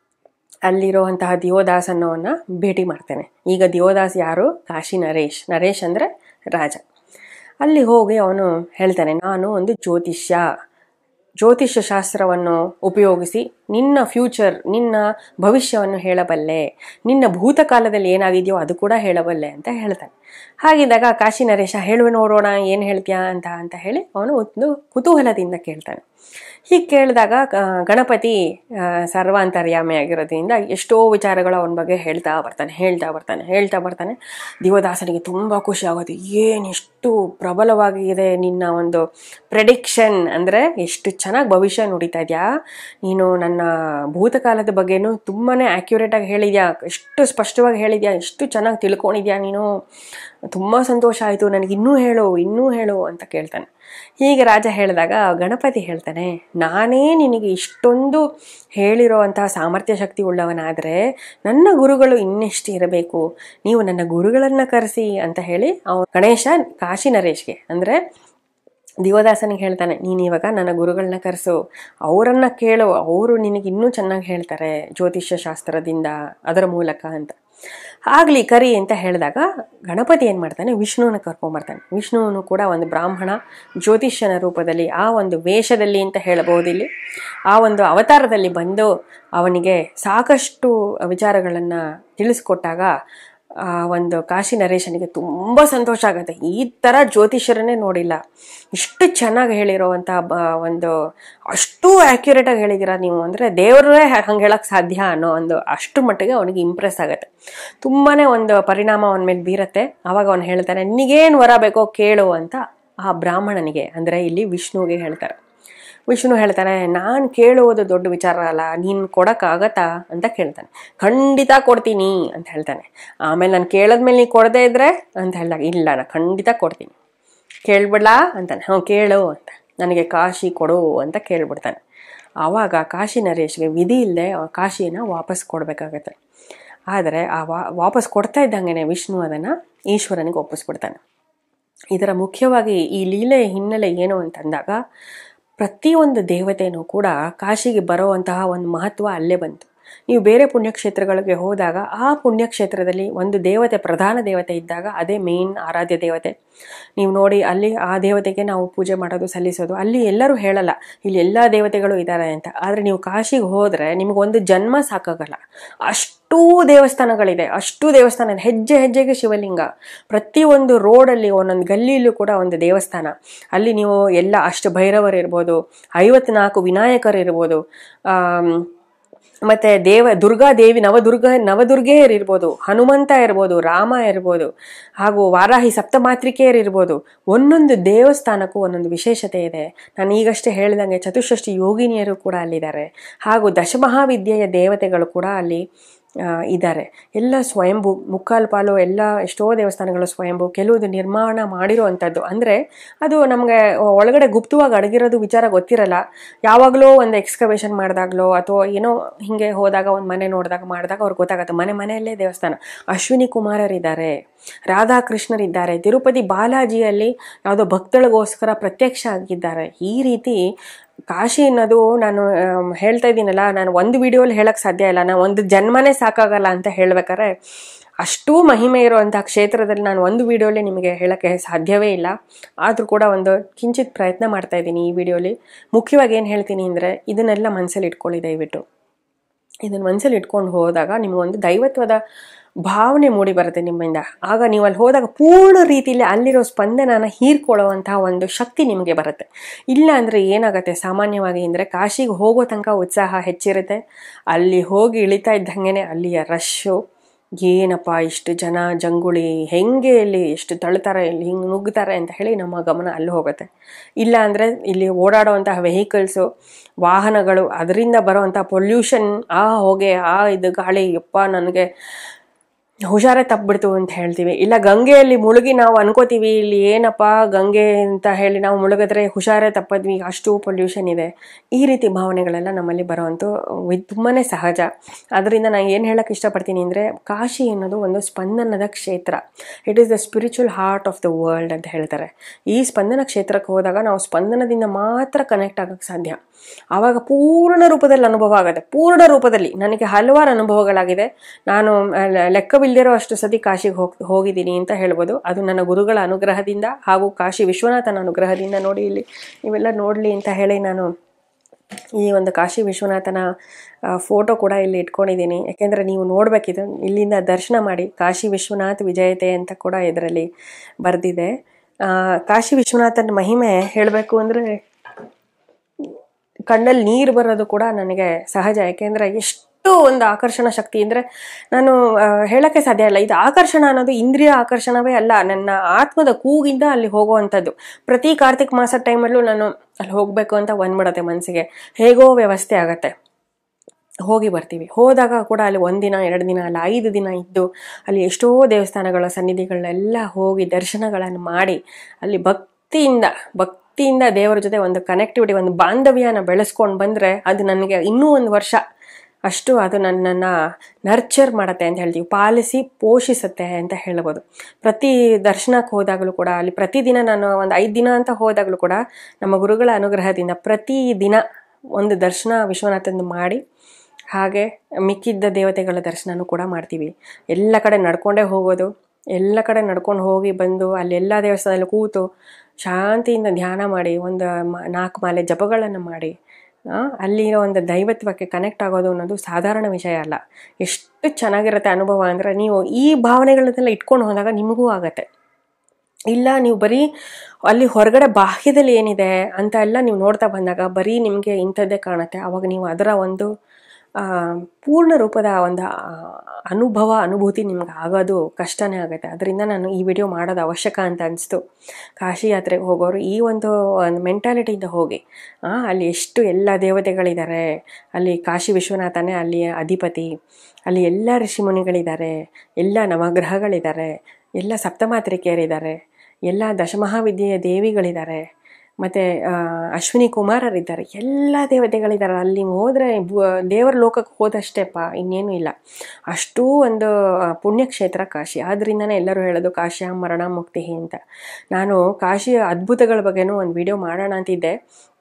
ಅಲ್ಲಿರುವಂತಹ ದಿಯೋದಾಸ್ ಅನ್ನೋವನ್ನ ಭೇಟಿ ಮಾಡ್ತಾನೆ ಈಗ ದಿಯೋದಾಸ್ ಯಾರು ಕಾಶಿ ನರೇಶ್ ನರೇಶ್ ಅಂದರೆ ರಾಜ ಅಲ್ಲಿ ಹೋಗಿ ಅವನು ಹೇಳ್ತಾನೆ ನಾನು ಒಂದು ಜ್ಯೋತಿಷ್ಯ ಜ್ಯೋತಿಷ್ಯ ಶಾಸ್ತ್ರವನ್ನು ಉಪಯೋಗಿಸಿ ನಿನ್ನ ಫ್ಯೂಚರ್ ನಿನ್ನ ಭವಿಷ್ಯವನ್ನು ಹೇಳಬಲ್ಲೆ ನಿನ್ನ ಭೂತಕಾಲದಲ್ಲಿ ಏನಾಗಿದೆಯೋ ಅದು ಕೂಡ ಹೇಳಬಲ್ಲೆ ಅಂತ ಹೇಳ್ತಾನೆ ಹಾಗಿದ್ದಾಗ ಕಾಶಿ ನರೇಶ ಹೇಳುವೆ ನೋಡೋಣ ಏನು ಹೇಳ್ತೀಯಾ ಅಂತ ಅಂತ ಹೇಳಿ ಅವನು ಒಂದು ಕುತೂಹಲದಿಂದ ಕೇಳ್ತಾನೆ ಹೀಗೆ ಕೇಳಿದಾಗ ಗಣಪತಿ ಸರ್ವಾಂತರ್ಯಾಮಿ ಆಗಿರೋದ್ರಿಂದ ಎಷ್ಟೋ ವಿಚಾರಗಳು ಅವನ ಬಗ್ಗೆ ಹೇಳ್ತಾ ಬರ್ತಾನೆ ಹೇಳ್ತಾ ಬರ್ತಾನೆ ಹೇಳ್ತಾ ಬರ್ತಾನೆ ದಿವದಾಸನಿಗೆ ತುಂಬ ಖುಷಿ ಆಗೋದು ಏನು ಎಷ್ಟು ಪ್ರಬಲವಾಗಿದೆ ನಿನ್ನ ಒಂದು ಪ್ರೆಡಿಕ್ಷನ್ ಅಂದರೆ ಎಷ್ಟು ಚೆನ್ನಾಗಿ ಭವಿಷ್ಯ ನುಡಿತಾ ಇದೆಯಾ ನೀನು ನನ್ನ ಭೂತಕಾಲದ ಬಗ್ಗೆನೂ ತುಂಬಾ ಆ್ಯಕ್ಯುರೇಟಾಗಿ ಹೇಳಿದ್ಯಾ ಎಷ್ಟು ಸ್ಪಷ್ಟವಾಗಿ ಹೇಳಿದ್ಯಾ ಎಷ್ಟು ಚೆನ್ನಾಗಿ ತಿಳ್ಕೊಂಡಿದ್ಯಾ ನೀನು ತುಂಬ ಸಂತೋಷ ಆಯಿತು ನನಗೆ ಇನ್ನೂ ಹೇಳು ಇನ್ನೂ ಹೇಳು ಅಂತ ಕೇಳ್ತಾನೆ ಹೀಗೆ ರಾಜ ಹೇಳಿದಾಗ ಗಣಪತಿ ಹೇಳ್ತಾನೆ ನಾನೇ ನಿನಗೆ ಇಷ್ಟೊಂದು ಹೇಳಿರೋವಂತಹ ಸಾಮರ್ಥ್ಯ ಶಕ್ತಿ ಉಳ್ಳವನಾದರೆ ನನ್ನ ಗುರುಗಳು ಇನ್ನೆಷ್ಟು ಇರಬೇಕು ನೀವು ನನ್ನ ಗುರುಗಳನ್ನು ಕರೆಸಿ ಅಂತ ಹೇಳಿ ಅವ ಗಣೇಶ ಕಾಶಿ ನರೇಶ್ಗೆ ಅಂದರೆ ದಿವದಾಸನಿಗೆ ಹೇಳ್ತಾನೆ ನೀನು ಇವಾಗ ನನ್ನ ಗುರುಗಳನ್ನ ಕರೆಸು ಅವರನ್ನು ಕೇಳು ಅವರು ನಿನಗೆ ಇನ್ನೂ ಚೆನ್ನಾಗಿ ಹೇಳ್ತಾರೆ ಜ್ಯೋತಿಷ್ಯ ಶಾಸ್ತ್ರದಿಂದ ಅದರ ಮೂಲಕ ಅಂತ ಆಗಲಿ ಕರಿ ಅಂತ ಹೇಳಿದಾಗ ಗಣಪತಿ ಏನು ಮಾಡ್ತಾನೆ ವಿಷ್ಣುವನ್ನ ಕರ್ಕೊಂಬರ್ತಾನೆ ವಿಷ್ಣುವನು ಕೂಡ ಒಂದು ಬ್ರಾಹ್ಮಣ ಜ್ಯೋತಿಷ್ಯನ ರೂಪದಲ್ಲಿ ಆ ಒಂದು ವೇಷದಲ್ಲಿ ಅಂತ ಹೇಳಬಹುದು ಇಲ್ಲಿ ಆ ಒಂದು ಅವತಾರದಲ್ಲಿ ಬಂದು ಅವನಿಗೆ ಸಾಕಷ್ಟು ವಿಚಾರಗಳನ್ನು ತಿಳಿಸ್ಕೊಟ್ಟಾಗ ಆ ಒಂದು ಕಾಶಿ ನರೇಶನಿಗೆ ತುಂಬ ಸಂತೋಷ ಆಗುತ್ತೆ ಈ ಥರ ಜ್ಯೋತಿಷ್ಯರನ್ನೇ ನೋಡಿಲ್ಲ ಇಷ್ಟು ಚೆನ್ನಾಗಿ ಹೇಳಿರೋವಂಥ ಬ ಒಂದು ಅಷ್ಟು ಆ್ಯಕ್ಯುರೇಟಾಗಿ ಹೇಳಿದ್ದೀರಾ ನೀವು ಅಂದರೆ ದೇವರೇ ಹಂಗೆ ಹೇಳಕ್ಕೆ ಸಾಧ್ಯ ಅನ್ನೋ ಒಂದು ಅಷ್ಟು ಮಟ್ಟಿಗೆ ಅವನಿಗೆ ಇಂಪ್ರೆಸ್ ಆಗುತ್ತೆ ತುಂಬಾ ಒಂದು ಪರಿಣಾಮ ಅವನ ಮೇಲೆ ಬೀರತ್ತೆ ಆವಾಗ ಅವನು ಹೇಳ್ತಾನೆ ನಿನಗೇನು ವರ ಬೇಕೋ ಕೇಳು ಅಂತ ಆ ಬ್ರಾಹ್ಮಣನಿಗೆ ಅಂದರೆ ಇಲ್ಲಿ ವಿಷ್ಣುವಿಗೆ ಹೇಳ್ತಾರೆ ವಿಷ್ಣು ಹೇಳ್ತಾನೆ ನಾನು ಕೇಳುವುದು ದೊಡ್ಡ ವಿಚಾರ ಅಲ್ಲ ನೀನು ಕೊಡೋಕ್ಕಾಗತ್ತಾ ಅಂತ ಕೇಳ್ತಾನೆ ಖಂಡಿತ ಕೊಡ್ತೀನಿ ಅಂತ ಹೇಳ್ತಾನೆ ಆಮೇಲೆ ನಾನು ಕೇಳಿದ್ಮೇಲೆ ನೀನು ಕೊಡದೇ ಇದ್ರೆ ಅಂತ ಹೇಳಿದಾಗ ಇಲ್ಲ ನಾನು ಖಂಡಿತ ಕೊಡ್ತೀನಿ ಕೇಳ್ಬಿಡ್ಲಾ ಅಂತಾನೆ ಹ್ಞೂ ಕೇಳು ಅಂತ ನನಗೆ ಕಾಶಿ ಕೊಡು ಅಂತ ಕೇಳ್ಬಿಡ್ತಾನೆ ಆವಾಗ ಕಾಶಿ ನರೇಶ್ಗೆ ವಿಧಿ ಇಲ್ಲದೆ ಕಾಶಿನ ವಾಪಸ್ ಕೊಡಬೇಕಾಗತ್ತೆ ಆದರೆ ಆ ವಾ ವಾಪಸ್ ಕೊಡ್ತಾ ಇದ್ದಂಗೆ ವಿಷ್ಣು ಅದನ್ನು ಈಶ್ವರನಿಗೆ ಒಪ್ಪಿಸ್ಬಿಡ್ತಾನೆ ಇದರ ಮುಖ್ಯವಾಗಿ ಈ ಲೀಲೆಯ ಹಿನ್ನೆಲೆ ಏನು ಅಂತಂದಾಗ ಪ್ರತಿಯೊಂದು ದೇವತೆಯೂ ಕೂಡ ಕಾಶಿಗೆ ಬರುವಂತಹ ಒಂದು ಮಹತ್ವ ಅಲ್ಲೇ ಬಂತು ನೀವು ಬೇರೆ ಪುಣ್ಯಕ್ಷೇತ್ರಗಳಿಗೆ ಹೋದಾಗ ಆ ಪುಣ್ಯಕ್ಷೇತ್ರದಲ್ಲಿ ಒಂದು ದೇವತೆ ಪ್ರಧಾನ ದೇವತೆ ಇದ್ದಾಗ ಅದೇ ಮೇನ್ ಆರಾಧ್ಯ ದೇವತೆ ನೀವು ನೋಡಿ ಅಲ್ಲಿ ಆ ದೇವತೆಗೆ ನಾವು ಪೂಜೆ ಮಾಡೋದು ಸಲ್ಲಿಸೋದು ಅಲ್ಲಿ ಎಲ್ಲರೂ ಹೇಳಲ್ಲ ಇಲ್ಲಿ ಎಲ್ಲ ದೇವತೆಗಳು ಇದ್ದಾರೆ ಅಂತ ಆದರೆ ನೀವು ಕಾಶಿಗೆ ಹೋದರೆ ನಿಮಗೊಂದು ಜನ್ಮ ಸಾಕಾಗಲ್ಲ ಅಷ್ಟೂ ದೇವಸ್ಥಾನಗಳಿದೆ ಅಷ್ಟು ದೇವಸ್ಥಾನ ಇದೆ ಹೆಜ್ಜೆ ಹೆಜ್ಜೆಗೆ ಶಿವಲಿಂಗ ಪ್ರತಿಯೊಂದು ರೋಡಲ್ಲಿ ಒಂದೊಂದು ಗಲ್ಲಿಯಲ್ಲೂ ಕೂಡ ಒಂದು ದೇವಸ್ಥಾನ ಅಲ್ಲಿ ನೀವು ಎಲ್ಲ ಅಷ್ಟು ಭೈರವರು ಇರ್ಬೋದು ಐವತ್ನಾಲ್ಕು ವಿನಾಯಕರು ಇರ್ಬೋದು ಆಮ್, ಮತ್ತೆ ದೇವ ದುರ್ಗಾದೇವಿ ನವದುರ್ಗ ನವದುರ್ಗೆಯರು ಇರ್ಬೋದು ಹನುಮಂತ ಇರ್ಬೋದು ರಾಮ ಇರ್ಬೋದು ಹಾಗೂ ವಾರಾಹಿ ಸಪ್ತಮಾತ್ರಿಕೆಯರು ಇರ್ಬೋದು ಒಂದೊಂದು ದೇವಸ್ಥಾನಕ್ಕೂ ಒಂದೊಂದು ವಿಶೇಷತೆ ಇದೆ ನಾನು ಈಗಷ್ಟೇ ಹೇಳಿದಂಗೆ ಚತುಷ್ಷಷ್ಟಿ ಯೋಗಿನಿಯರು ಕೂಡ ಅಲ್ಲಿದ್ದಾರೆ ಹಾಗೂ ದಶಮಹಾವಿದ್ಯೆಯ ದೇವತೆಗಳು ಕೂಡ ಅಲ್ಲಿ ಆ, ಇದ್ದಾರೆ ಎಲ್ಲ ಸ್ವಯಂಭೂ ಮುಕ್ಕಾಲು ಪಾಲು ಎಲ್ಲ ಎಷ್ಟೋ ದೇವಸ್ಥಾನಗಳು ಸ್ವಯಂಭೂ ಕೆಲವುದು ನಿರ್ಮಾಣ ಮಾಡಿರುವಂಥದ್ದು ಅಂದರೆ ಅದು ನಮಗೆ ಒಳಗಡೆ ಗುಪ್ತವಾಗಿ ಅಡಗಿರೋದು ವಿಚಾರ ಗೊತ್ತಿರಲ್ಲ ಯಾವಾಗಲೂ ಒಂದು ಎಕ್ಸ್ಕವೇಷನ್ ಮಾಡಿದಾಗಲೋ ಅಥವಾ ಏನೋ ಹಿಂಗೆ ಹೋದಾಗ ಒಂದು ಮನೆ ನೋಡಿದಾಗ ಮಾಡಿದಾಗ ಅವ್ರಿಗೆ ಗೊತ್ತಾಗುತ್ತೆ ಮನೆ ಮನೆಯಲ್ಲೇ ದೇವಸ್ಥಾನ ಅಶ್ವಿನಿ ಕುಮಾರರಿದ್ದಾರೆ ರಾಧಾಕೃಷ್ಣರಿದ್ದಾರೆ ತಿರುಪತಿ ಬಾಲಾಜಿಯಲ್ಲಿ ಯಾವುದೋ ಭಕ್ತಳಿಗೋಸ್ಕರ ಪ್ರತ್ಯಕ್ಷ ಆಗಿದ್ದಾರೆ ಈ ರೀತಿ ಕಾಶಿ ಅನ್ನೋದು ನಾನು ಆಮ್, ಹೇಳ್ತಾ ಇದ್ದೀನಲ್ಲ ನಾನು ಒಂದು ವಿಡಿಯೋಲಿ ಹೇಳಕ್ಕೆ ಸಾಧ್ಯ ಇಲ್ಲ ನಾನು ಒಂದು ಜನ್ಮನೇ ಸಾಕಾಗಲ್ಲ ಅಂತ ಹೇಳ್ಬೇಕಾದ್ರೆ ಅಷ್ಟೂ ಮಹಿಮೆ ಇರುವಂಥ ಕ್ಷೇತ್ರದಲ್ಲಿ ನಾನು ಒಂದು ವಿಡಿಯೋಲಿ ನಿಮಗೆ ಹೇಳೋಕ್ಕೆ ಸಾಧ್ಯವೇ ಇಲ್ಲ ಆದರೂ ಕೂಡ ಒಂದು ಕಿಂಚಿತ್ ಪ್ರಯತ್ನ ಮಾಡ್ತಾ ಇದ್ದೀನಿ ಈ ವಿಡಿಯೋಲಿ ಮುಖ್ಯವಾಗಿ ಏನು ಹೇಳ್ತೀನಿ ಅಂದರೆ ಇದನ್ನೆಲ್ಲ ಮನಸ್ಸಲ್ಲಿ ಇಟ್ಕೊಳ್ಳಿ ದಯವಿಟ್ಟು ಇದನ್ನು ಮನಸ್ಸಲ್ಲಿ ಇಟ್ಕೊಂಡು ಹೋದಾಗ ನಿಮಗೊಂದು ದೈವತ್ವದ ಭಾವನೆ ಮೂಡಿ ಬರುತ್ತೆ ನಿಮ್ಮಿಂದ ಆಗ ನೀವು ಅಲ್ಲಿ ಹೋದಾಗ ಪೂರ್ಣ ರೀತಿಯಲ್ಲಿ ಅಲ್ಲಿರೋ ಸ್ಪಂದನನ ಹೀರ್ಕೊಳ್ಳುವಂತಹ ಒಂದು ಶಕ್ತಿ ನಿಮಗೆ ಬರುತ್ತೆ ಇಲ್ಲ ಅಂದರೆ ಏನಾಗುತ್ತೆ ಸಾಮಾನ್ಯವಾಗಿ ಅಂದರೆ ಕಾಶಿಗೆ ಹೋಗೋ ತನಕ ಉತ್ಸಾಹ ಹೆಚ್ಚಿರುತ್ತೆ ಅಲ್ಲಿ ಹೋಗಿ ಇಳಿತಾ ಇದ್ದಂಗೆ ಅಲ್ಲಿಯ ರಶ್ಶು ಏನಪ್ಪ ಇಷ್ಟು ಜನ ಜಂಗುಳಿ ಹೆಂಗೆ ಇಲ್ಲಿ ಎಷ್ಟು ತಳ್ತಾರೆ ಇಲ್ಲಿ ಹಿಂಗೆ ನುಗ್ತಾರೆ ಅಂತ ಹೇಳಿ ನಮ್ಮ ಗಮನ ಅಲ್ಲಿ ಹೋಗುತ್ತೆ ಇಲ್ಲ ಅಂದರೆ ಇಲ್ಲಿ ಓಡಾಡುವಂತಹ ವೆಹಿಕಲ್ಸು ವಾಹನಗಳು ಅದರಿಂದ ಬರುವಂಥ ಪೊಲ್ಯೂಷನ್ ಆ ಹೊಗೆ ಆ ಇದು ಗಾಳಿ ಯಪ್ಪ ನನಗೆ ಹುಷಾರೇ ತಪ್ಪಿಬಿಡ್ತು ಅಂತ ಹೇಳ್ತೀವಿ ಇಲ್ಲ ಗಂಗೆಯಲ್ಲಿ ಮುಳುಗಿ ನಾವು ಅನ್ಕೋತೀವಿ ಇಲ್ಲಿ ಏನಪ್ಪ ಗಂಗೆ ಅಂತ ಹೇಳಿ ನಾವು ಮುಳುಗಿದ್ರೆ ಹುಷಾರೇ ತಪ್ಪದ್ವಿ ಅಷ್ಟು ಪೊಲ್ಯೂಷನ್ ಇದೆ ಈ ರೀತಿ ಭಾವನೆಗಳೆಲ್ಲ ನಮ್ಮಲ್ಲಿ ಬರುವಂಥ ತುಂಬಾ ಸಹಜ ಅದರಿಂದ ನಾನು ಏನು ಹೇಳಕ್ಕೆ ಇಷ್ಟಪಡ್ತೀನಿ ಅಂದರೆ ಕಾಶಿ ಅನ್ನೋದು ಒಂದು ಸ್ಪಂದನದ ಕ್ಷೇತ್ರ it is the spiritual heart of the world ಅಂತ ಹೇಳ್ತಾರೆ ಈ ಸ್ಪಂದನ ಕ್ಷೇತ್ರಕ್ಕೆ ಹೋದಾಗ ನಾವು ಸ್ಪಂದನದಿಂದ ಮಾತ್ರ ಕನೆಕ್ಟ್ ಆಗೋಕ್ಕೆ ಸಾಧ್ಯ ಆವಾಗ ಪೂರ್ಣ ರೂಪದಲ್ಲಿ ಅನುಭವ ಆಗುತ್ತೆ ಪೂರ್ಣ ರೂಪದಲ್ಲಿ ನನಗೆ ಹಲವಾರು ಅನುಭವಗಳಾಗಿದೆ ನಾನು ಆ, ಲೆ- ಲೆಕ್ಕವಿಲ್ಲದಿರೋ ಅಷ್ಟು ಸತಿ ಕಾಶಿಗೆ ಹೋಗ್ ಹೋಗಿದ್ದೀನಿ ಅಂತ ಹೇಳ್ಬೋದು ಅದು ನನ್ನ ಗುರುಗಳ ಅನುಗ್ರಹದಿಂದ ಹಾಗೂ ಕಾಶಿ ವಿಶ್ವನಾಥನ ಅನುಗ್ರಹದಿಂದ ನೋಡಿ ಇಲ್ಲಿ ನೀವೆಲ್ಲ ನೋಡಲಿ ಅಂತ ಹೇಳಿ ನಾನು ಈ ಒಂದು ಕಾಶಿ ವಿಶ್ವನಾಥನ ಫೋಟೋ ಕೂಡ ಇಲ್ಲಿ ಇಟ್ಕೊಂಡಿದ್ದೀನಿ ಯಾಕೆಂದರೆ ನೀವು ನೋಡಬೇಕಿದು ಇಲ್ಲಿಂದ ದರ್ಶನ ಮಾಡಿ ಕಾಶಿ ವಿಶ್ವನಾಥ್ ವಿಜಯತೆ ಅಂತ ಕೂಡ ಇದರಲ್ಲಿ ಬರೆದಿದೆ ಕಾಶಿ ವಿಶ್ವನಾಥನ ಮಹಿಮೆ ಹೇಳಬೇಕು ಅಂದರೆ ಕಣ್ಣಲ್ಲಿ ನೀರು ಬರೋದು ಕೂಡ ನನಗೆ ಸಹಜ ಯಾಕೆಂದರೆ ಎಷ್ಟು ಒಂದು ಆಕರ್ಷಣ ಶಕ್ತಿ ಅಂದರೆ ನಾನು ಆ, ಹೇಳಕ್ಕೆ ಸಾಧ್ಯ ಇಲ್ಲ ಇದು ಆಕರ್ಷಣ ಅನ್ನೋದು ಇಂದ್ರಿಯ ಆಕರ್ಷಣವೇ ಅಲ್ಲ ನನ್ನ ಆತ್ಮದ ಕೂಗಿಂದ ಅಲ್ಲಿ ಹೋಗುವಂಥದ್ದು ಪ್ರತಿ ಕಾರ್ತಿಕ್ ಮಾಸದ ಟೈಮಲ್ಲೂ ನಾನು ಅಲ್ಲಿ ಹೋಗಬೇಕು ಅಂತ ಬಂದ್ಬಿಡತ್ತೆ ಮನಸ್ಸಿಗೆ ಹೇಗೋ ವ್ಯವಸ್ಥೆ ಆಗತ್ತೆ ಹೋಗಿ ಬರ್ತೀವಿ ಹೋದಾಗ ಕೂಡ ಅಲ್ಲಿ ಒಂದಿನ ಎರಡು ದಿನ ಅಲ್ಲ ಐದು ದಿನ ಇದ್ದು ಅಲ್ಲಿ ಎಷ್ಟೋ ದೇವಸ್ಥಾನಗಳ ಸನ್ನಿಧಿಗಳನ್ನೆಲ್ಲ ಹೋಗಿ ದರ್ಶನಗಳನ್ನು ಮಾಡಿ ಅಲ್ಲಿ ಭಕ್ತಿಯಿಂದ ಭಕ್ತಿಯಿಂದ ದೇವರ ಜೊತೆ ಒಂದು ಕನೆಕ್ಟಿವಿಟಿ ಒಂದು ಬಾಂಧವ್ಯನ ಬೆಳೆಸ್ಕೊಂಡು ಬಂದರೆ ಅದು ನನಗೆ ಇನ್ನೂ ಒಂದು ವರ್ಷ ಅಷ್ಟು ಅದು ನನ್ನನ್ನು ನರ್ಚರ್ ಮಾಡುತ್ತೆ ಅಂತ ಹೇಳ್ತೀವಿ ಪಾಲಿಸಿ ಪೋಷಿಸುತ್ತೆ ಅಂತ ಹೇಳ್ಬೋದು ಪ್ರತಿ ದರ್ಶನಕ್ಕೆ ಹೋದಾಗಲೂ ಕೂಡ ಅಲ್ಲಿ ಪ್ರತಿದಿನ ನಾನು ಒಂದು ಐದು ದಿನ ಅಂತ ಹೋದಾಗಲೂ ಕೂಡ ನಮ್ಮ ಗುರುಗಳ ಅನುಗ್ರಹದಿಂದ ಪ್ರತಿ ದಿನ ಒಂದು ದರ್ಶನ ವಿಶ್ವನಾಥಂದು ಮಾಡಿ ಹಾಗೆ ಮಿಕ್ಕಿದ್ದ ದೇವತೆಗಳ ದರ್ಶನನೂ ಕೂಡ ಮಾಡ್ತೀವಿ ಎಲ್ಲ ಕಡೆ ನಡ್ಕೊಂಡೇ ಹೋಗೋದು ಎಲ್ಲ ಕಡೆ ನಡ್ಕೊಂಡು ಹೋಗಿ ಬಂದು ಅಲ್ಲೆಲ್ಲ ದೇವಸ್ಥಾನದಲ್ಲಿ ಕೂತು ಶಾಂತಿಯಿಂದ ಧ್ಯಾನ ಮಾಡಿ ಒಂದು ಮ- ನಾಲ್ಕು ಮಾಲೆ ಜಪಗಳನ್ನು ಮಾಡಿ ಆ, ಅಲ್ಲಿರೋ ಒಂದು ದೈವತ್ವಕ್ಕೆ ಕನೆಕ್ಟ್ ಆಗೋದು ಅನ್ನೋದು ಸಾಧಾರಣ ವಿಷಯ ಅಲ್ಲ ಎಷ್ಟು ಚೆನ್ನಾಗಿರುತ್ತೆ ಅನುಭವ ಅಂದರೆ ನೀವು ಈ ಭಾವನೆಗಳನ್ನೆಲ್ಲ ಇಟ್ಕೊಂಡು ಹೋದಾಗ ನಿಮಗೂ ಆಗತ್ತೆ ಇಲ್ಲ ನೀವು ಬರೀ ಅಲ್ಲಿ ಹೊರಗಡೆ ಬಾಹ್ಯದಲ್ಲಿ ಏನಿದೆ ಅಂತ ಎಲ್ಲ ನೀವು ನೋಡ್ತಾ ಬಂದಾಗ ಬರೀ ನಿಮಗೆ ಇಂಥದ್ದೇ ಕಾಣುತ್ತೆ ಅವಾಗ ನೀವು ಅದರ ಒಂದು ಆ, ಪೂರ್ಣ ರೂಪದ ಒಂದು ಆ, ಅನುಭವ ಅನುಭೂತಿ ನಿಮ್ಗೆ ಆಗೋದು ಕಷ್ಟನೇ ಆಗುತ್ತೆ ಅದರಿಂದ ನಾನು ಈ ವಿಡಿಯೋ ಮಾಡೋದು ಅವಶ್ಯಕ ಅಂತ ಅನಿಸ್ತು ಕಾಶಿ ಯಾತ್ರೆಗೆ ಹೋಗೋರು ಈ ಒಂದು ಒಂದು ಮೆಂಟಾಲಿಟಿಯಿಂದ ಹೋಗಿ ಆ, ಅಲ್ಲಿ ಎಷ್ಟು ಎಲ್ಲ ದೇವತೆಗಳಿದ್ದಾರೆ ಅಲ್ಲಿ ಕಾಶಿ ವಿಶ್ವನಾಥನೇ ಅಲ್ಲಿ ಅಧಿಪತಿ ಅಲ್ಲಿ ಎಲ್ಲ ಋಷಿಮುನಿಗಳಿದ್ದಾರೆ ಎಲ್ಲ ನವಗ್ರಹಗಳಿದ್ದಾರೆ ಎಲ್ಲ ಸಪ್ತಮಾತ್ರಿಕೆಯರಿದ್ದಾರೆ ಎಲ್ಲ ದಶಮಹಾವಿದ್ಯೆಯ ದೇವಿಗಳಿದ್ದಾರೆ ಮತ್ತು ಅಶ್ವಿನಿ ಕುಮಾರರಿದ್ದಾರೆ ಎಲ್ಲ ದೇವತೆಗಳಿದ್ದಾರೆ ಅಲ್ಲಿ ನೀವು ಹೋದರೆ ದೇವರ ಲೋಕಕ್ಕೆ ಹೋದಷ್ಟೇಪ್ಪ ಇನ್ನೇನು ಇಲ್ಲ ಅಷ್ಟೂ ಒಂದು ಆ, ಪುಣ್ಯಕ್ಷೇತ್ರ ಕಾಶಿ ಆದ್ದರಿಂದನೇ ಎಲ್ಲರೂ ಹೇಳೋದು ಕಾಶಿಯ ಮರಣ ಮುಕ್ತಿ ಅಂತ ನಾನು ಕಾಶಿಯ ಅದ್ಭುತಗಳ ಬಗ್ಗೆನೂ ಒಂದು ವಿಡಿಯೋ ಮಾಡೋಣ ಅಂತಿದ್ದೆ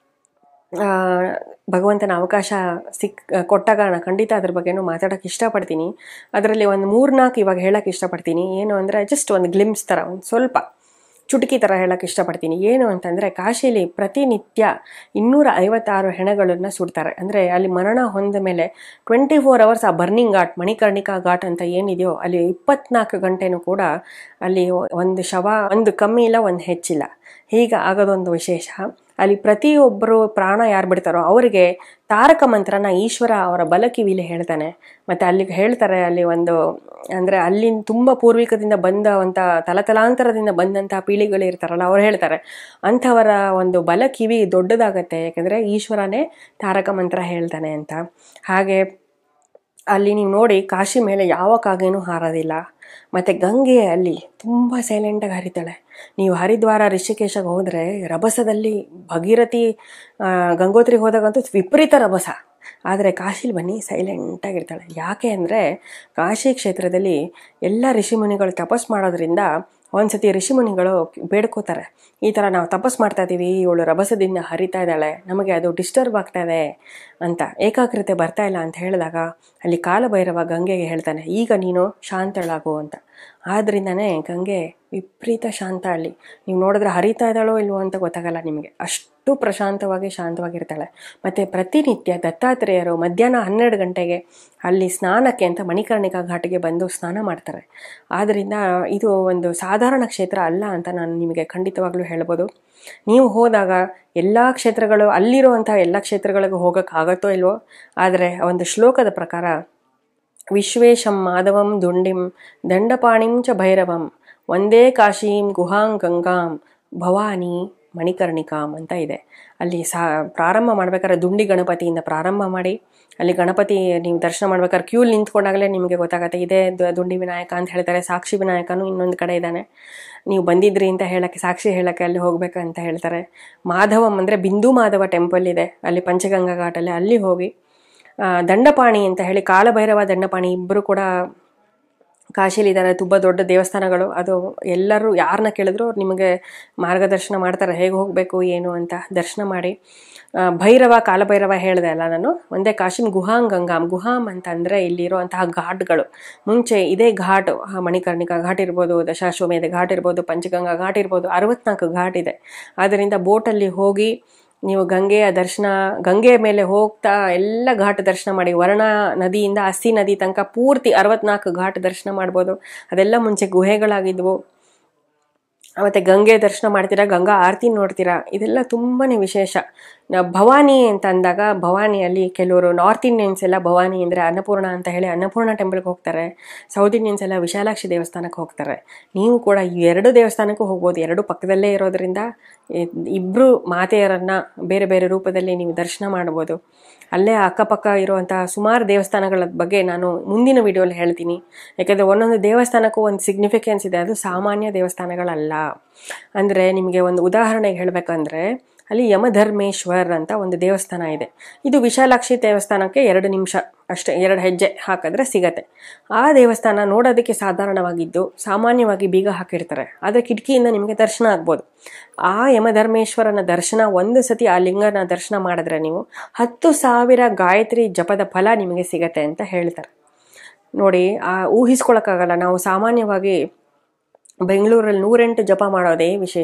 ಆ, ಭಗವಂತನ ಅವಕಾಶ ಸಿಕ್ ಕೊಟ್ಟಾಗ ನಾನು ಖಂಡಿತ ಅದ್ರ ಬಗ್ಗೆನೂ ಮಾತಾಡೋಕ್ಕೆ ಇಷ್ಟಪಡ್ತೀನಿ ಅದರಲ್ಲಿ ಒಂದು ಮೂರ್ನಾಲ್ಕು ಇವಾಗ ಹೇಳೋಕ್ಕೆ ಇಷ್ಟಪಡ್ತೀನಿ ಏನು ಅಂದರೆ ಜಸ್ಟ್ ಒಂದು ಗ್ಲಿಮ್ಸ್ ಥರ ಒಂದು ಸ್ವಲ್ಪ ಚುಟುಕಿ ಥರ ಹೇಳೋಕ್ಕೆ ಇಷ್ಟಪಡ್ತೀನಿ ಏನು ಅಂತಂದರೆ ಕಾಶಿಯಲ್ಲಿ ಪ್ರತಿನಿತ್ಯ ಇನ್ನೂರ ಐವತ್ತಾರು ಹೆಣಗಳನ್ನು ಸುಡ್ತಾರೆ ಅಂದರೆ ಅಲ್ಲಿ ಮರಣ ಹೊಂದ ಮೇಲೆ ಟ್ವೆಂಟಿ ಫೋರ್ ಅವರ್ಸ್ ಆ ಬರ್ನಿಂಗ್ ಘಾಟ್ ಮಣಿಕರ್ಣಿಕಾ ಘಾಟ್ ಅಂತ ಏನಿದೆಯೋ ಅಲ್ಲಿ ಇಪ್ಪತ್ನಾಲ್ಕು ಗಂಟೆನೂ ಕೂಡ ಅಲ್ಲಿ ಒಂದು ಶವ ಒಂದು ಕಮ್ಮಿ ಇಲ್ಲ ಒಂದು ಹೆಚ್ಚಿಲ್ಲ ಹೀಗೆ ಆಗೋದೊಂದು ವಿಶೇಷ ಅಲ್ಲಿ ಪ್ರತಿಯೊಬ್ಬರು ಪ್ರಾಣ ಯಾರು ಬಿಡ್ತಾರೋ ಅವರಿಗೆ ತಾರಕ ಮಂತ್ರನ ಈಶ್ವರ ಅವರ ಬಲಕಿವಿಲಿ ಹೇಳ್ತಾನೆ ಮತ್ತು ಅಲ್ಲಿಗೆ ಹೇಳ್ತಾರೆ ಅಲ್ಲಿ ಒಂದು ಅಂದರೆ ಅಲ್ಲಿ ತುಂಬ ಪೂರ್ವಿಕದಿಂದ ಬಂದವಂಥ ತಲತಲಾಂತರದಿಂದ ಬಂದಂಥ ಪೀಳಿಗೆಗಳು ಇರ್ತಾರಲ್ಲ ಅವ್ರು ಹೇಳ್ತಾರೆ ಅಂಥವರ ಒಂದು ಬಲ ಕಿವಿ ದೊಡ್ಡದಾಗತ್ತೆ ಯಾಕಂದರೆ ಈಶ್ವರನೇ ತಾರಕ ಮಂತ್ರ ಹೇಳ್ತಾನೆ ಅಂತ ಹಾಗೆ ಅಲ್ಲಿ ನೀವು ನೋಡಿ ಕಾಶಿ ಮೇಲೆ ಯಾವ ಕಾಗೇನೂ ಹಾರೋದಿಲ್ಲ ಮತ್ತು ಗಂಗೆ ಅಲ್ಲಿ ತುಂಬ ಸೈಲೆಂಟಾಗಿ ಹರಿತಾಳೆ ನೀವು ಹರಿದ್ವಾರ ಋಷಿಕೇಶಗೆ ಹೋದರೆ ರಭಸದಲ್ಲಿ ಭಗೀರಥಿ ಆ, ಗಂಗೋತ್ರಿಗೆ ಹೋದಾಗಂತೂ ವಿಪರೀತ ರಭಸ ಆದರೆ ಕಾಶಿಲಿ ಬನ್ನಿ ಸೈಲೆಂಟಾಗಿರ್ತಾಳೆ ಯಾಕೆ ಅಂದರೆ ಕಾಶಿ ಕ್ಷೇತ್ರದಲ್ಲಿ ಎಲ್ಲ ಋಷಿಮುನಿಗಳು ತಪಸ್ ಮಾಡೋದ್ರಿಂದ ಒಂದ್ಸತಿ ಋಷಿಮುನಿಗಳು ಬೇಡ್ಕೋತಾರೆ ಈ ಥರ ನಾವು ತಪಸ್ ಮಾಡ್ತಾ ಇದ್ದೀವಿ ಇವಳು ರಭಸದಿಂದ ಹರಿತಾ ಇದ್ದಾಳೆ ನಮಗೆ ಅದು ಡಿಸ್ಟರ್ಬ್ ಆಗ್ತಾ ಇದೆ ಅಂತ ಏಕಾಗ್ರತೆ ಬರ್ತಾ ಇಲ್ಲ ಅಂತ ಹೇಳಿದಾಗ ಅಲ್ಲಿ ಕಾಲಭೈರವ ಗಂಗೆಗೆ ಹೇಳ್ತಾನೆ ಈಗ ನೀನು ಶಾಂತಳಾಗು ಅಂತ ಆದ್ದರಿಂದನೇ ಗಂಗೆ ವಿಪರೀತ ಶಾಂತ ಅಲ್ಲಿ ನೀವು ನೋಡಿದ್ರೆ ಹರಿತಾ ಇದ್ದಾಳೋ ಇಲ್ವೋ ಅಂತ ಗೊತ್ತಾಗಲ್ಲ ನಿಮಗೆ ಅಷ್ಟು ಪ್ರಶಾಂತವಾಗಿ ಶಾಂತವಾಗಿರ್ತಾಳೆ ಮತ್ತು ಪ್ರತಿನಿತ್ಯ ದತ್ತಾತ್ರೇಯರು ಮಧ್ಯಾಹ್ನ ಹನ್ನೆರಡು ಗಂಟೆಗೆ ಅಲ್ಲಿ ಸ್ನಾನಕ್ಕೆ ಅಂತ ಮಣಿಕರ್ಣಿಕಾ ಘಾಟಿಗೆ ಬಂದು ಸ್ನಾನ ಮಾಡ್ತಾರೆ ಆದ್ದರಿಂದ ಇದು ಒಂದು ಸಾಧಾರಣ ಕ್ಷೇತ್ರ ಅಲ್ಲ ಅಂತ ನಾನು ನಿಮಗೆ ಖಂಡಿತವಾಗ್ಲೂ ಹೇಳ್ಬೋದು ನೀವು ಹೋದಾಗ ಎಲ್ಲ ಕ್ಷೇತ್ರಗಳು ಅಲ್ಲಿರುವಂಥ ಎಲ್ಲ ಕ್ಷೇತ್ರಗಳಿಗೂ ಹೋಗೋಕ್ಕಾಗತ್ತೋ ಇಲ್ವೋ ಆದರೆ ಒಂದು ಶ್ಲೋಕದ ಪ್ರಕಾರ ವಿಶ್ವೇಶಂ ಮಾಧವಂ ದುಂಡಿಂ ದಂಡಪಾಣಿಂ ಚ ಭೈರವಂ ಒಂದೇ ಕಾಶೀಂ ಗುಹಾಂ ಗಂಗಾಂ ಭವಾನಿ ಮಣಿಕರ್ಣಿಕಾಂ ಅಂತ ಇದೆ ಅಲ್ಲಿ ಸಾ ಪ್ರಾರಂಭ ಮಾಡ್ಬೇಕಾದ್ರೆ ದುಂಡಿ ಗಣಪತಿಯಿಂದ ಪ್ರಾರಂಭ ಮಾಡಿ ಅಲ್ಲಿ ಗಣಪತಿ ನೀವು ದರ್ಶನ ಮಾಡ್ಬೇಕಾದ್ರೆ ಕ್ಯೂಲ್ ನಿಂತ್ಕೊಂಡಾಗಲೇ ನಿಮಗೆ ಗೊತ್ತಾಗುತ್ತೆ ಇದೇ ದ- ದುಂಡಿ ವಿನಾಯಕ ಅಂತ ಹೇಳ್ತಾರೆ ಸಾಕ್ಷಿ ವಿನಾಯಕನೂ ಇನ್ನೊಂದು ಕಡೆ ಇದ್ದಾನೆ ನೀವು ಬಂದಿದ್ರಿ ಅಂತ ಹೇಳಕ್ಕೆ ಸಾಕ್ಷಿ ಹೇಳಕ್ಕೆ ಅಲ್ಲಿ ಹೋಗ್ಬೇಕಂತ ಹೇಳ್ತಾರೆ ಮಾಧವಂ ಅಂದರೆ ಬಿಂದು ಮಾಧವ ಟೆಂಪಲ್ ಇದೆ ಅಲ್ಲಿ ಪಂಚಗಂಗಾ ಘಾಟಲ್ಲಿ ಅಲ್ಲಿ ಹೋಗಿ ಆ, ದಂಡಪಾಣಿ ಅಂತ ಹೇಳಿ ಕಾಲಭೈರವ ದಂಡಪಾಣಿ ಇಬ್ಬರು ಕೂಡ ಕಾಶಿಲಿದ್ದಾರೆ ತುಂಬ ದೊಡ್ಡ ದೇವಸ್ಥಾನಗಳು ಅದು ಎಲ್ಲರೂ ಯಾರನ್ನ ಕೇಳಿದ್ರು ಅವ್ರು ನಿಮಗೆ ಮಾರ್ಗದರ್ಶನ ಮಾಡ್ತಾರೆ ಹೇಗೆ ಹೋಗಬೇಕು ಏನು ಅಂತ ದರ್ಶನ ಮಾಡಿ ಆ, ಭೈರವ ಕಾಲಭೈರವ ಹೇಳಿದೆ ಅಲ್ಲ ನಾನು ಒಂದೇ ಕಾಶಿಮ್ ಗುಹಾಂ ಗಂಗಾಂ ಗುಹಾಂ ಅಂತ ಅಂದರೆ ಇಲ್ಲಿರುವಂತಹ ಘಾಟ್ಗಳು ಮುಂಚೆ ಇದೇ ಘಾಟ್ ಆ, ಮಣಿಕರ್ಣಿಕಾ ಘಾಟ್ ಇರ್ಬೋದು ದಶಾಶ್ವಮೇಧ ಘಾಟ್ ಇರ್ಬೋದು ಪಂಚಗಂಗಾ ಘಾಟ್ ಇರ್ಬೋದು ಅರವತ್ನಾಲ್ಕು ಘಾಟ್ ಇದೆ ಆದ್ದರಿಂದ ಬೋಟಲ್ಲಿ ಹೋಗಿ ನೀವು ಗಂಗೆಯ ದರ್ಶನ ಗಂಗೆಯ ಮೇಲೆ ಹೋಗ್ತಾ ಎಲ್ಲ ಘಾಟ್ ದರ್ಶನ ಮಾಡಿ ವರ್ಣ ನದಿಯಿಂದ ಅಸ್ಸಿ ನದಿ ತನಕ ಪೂರ್ತಿ ಅರವತ್ನಾಲ್ಕು ಘಾಟ್ ದರ್ಶನ ಮಾಡ್ಬೋದು ಅದೆಲ್ಲ ಮುಂಚೆ ಗುಹೆಗಳಾಗಿದ್ವು ಮತ್ತು ಗಂಗೆ ದರ್ಶನ ಮಾಡ್ತೀರಾ ಗಂಗಾ ಆರತಿ ನೋಡ್ತೀರಾ ಇದೆಲ್ಲ ತುಂಬಾ ವಿಶೇಷ ನ- ಭವಾನಿ ಅಂತ ಅಂದಾಗ ಭವಾನಿಯಲ್ಲಿ ಕೆಲವರು ನಾರ್ತ್ ಇಂಡಿಯನ್ಸ್ ಎಲ್ಲ ಭವಾನಿ ಅಂದರೆ ಅನ್ನಪೂರ್ಣ ಅಂತ ಹೇಳಿ ಅನ್ನಪೂರ್ಣ ಟೆಂಪಲ್ಗೆ ಹೋಗ್ತಾರೆ ಸೌತ್ ಇಂಡಿಯನ್ಸ್ ಎಲ್ಲ ವಿಶಾಲಾಕ್ಷಿ ದೇವಸ್ಥಾನಕ್ಕೆ ಹೋಗ್ತಾರೆ ನೀವು ಕೂಡ ಈ ಎರಡು ದೇವಸ್ಥಾನಕ್ಕೂ ಹೋಗ್ಬೋದು ಎರಡು ಪಕ್ಕದಲ್ಲೇ ಇರೋದ್ರಿಂದ ಇ- ಇಬ್ರು ಮಾತೆಯರನ್ನು ಬೇರೆ ಬೇರೆ ರೂಪದಲ್ಲಿ ನೀವು ದರ್ಶನ ಮಾಡ್ಬೋದು ಅಲ್ಲೇ ಅಕ್ಕಪಕ್ಕ ಇರುವಂತಹ ಸುಮಾರು ದೇವಸ್ಥಾನಗಳ ಬಗ್ಗೆ ನಾನು ಮುಂದಿನ ವಿಡಿಯೋಲಿ ಹೇಳ್ತೀನಿ ಯಾಕಂದರೆ ಒಂದೊಂದು ದೇವಸ್ಥಾನಕ್ಕೂ ಒಂದು ಸಿಗ್ನಿಫಿಕೆನ್ಸ್ ಇದೆ ಅದು ಸಾಮಾನ್ಯ ದೇವಸ್ಥಾನಗಳಲ್ಲ ಅಂದರೆ ನಿಮಗೆ ಒಂದು ಉದಾಹರಣೆಗೆ ಹೇಳಬೇಕಂದ್ರೆ ಅಲ್ಲಿ ಯಮಧರ್ಮೇಶ್ವರ್ ಅಂತ ಒಂದು ದೇವಸ್ಥಾನ ಇದೆ ಇದು ವಿಶಾಲಾಕ್ಷಿ ದೇವಸ್ಥಾನಕ್ಕೆ ಎರಡು ನಿಮಿಷ ಅಷ್ಟೇ ಎರಡು ಹೆಜ್ಜೆ ಹಾಕಿದ್ರೆ ಸಿಗತ್ತೆ ಆ ದೇವಸ್ಥಾನ ನೋಡೋದಕ್ಕೆ ಸಾಧಾರಣವಾಗಿದ್ದು ಸಾಮಾನ್ಯವಾಗಿ ಬೀಗ ಹಾಕಿರ್ತಾರೆ ಆದರೆ ಕಿಟಕಿಯಿಂದ ನಿಮಗೆ ದರ್ಶನ ಆಗ್ಬೋದು ಆ ಯಮಧರ್ಮೇಶ್ವರನ ದರ್ಶನ ಒಂದು ಸತಿ ಆ ಲಿಂಗನ ದರ್ಶನ ಮಾಡಿದ್ರೆ ನೀವು ಹತ್ತು ಸಾವಿರ ಗಾಯತ್ರಿ ಜಪದ ಫಲ ನಿಮಗೆ ಸಿಗತ್ತೆ ಅಂತ ಹೇಳ್ತಾರೆ ನೋಡಿ ಆ ಊಹಿಸ್ಕೊಳಕ್ಕಾಗಲ್ಲ ನಾವು ಸಾಮಾನ್ಯವಾಗಿ ಬೆಂಗಳೂರಲ್ಲಿ ನೂರೆಂಟು ಜಪ ಮಾಡೋದೇ ವಿಶೇಷ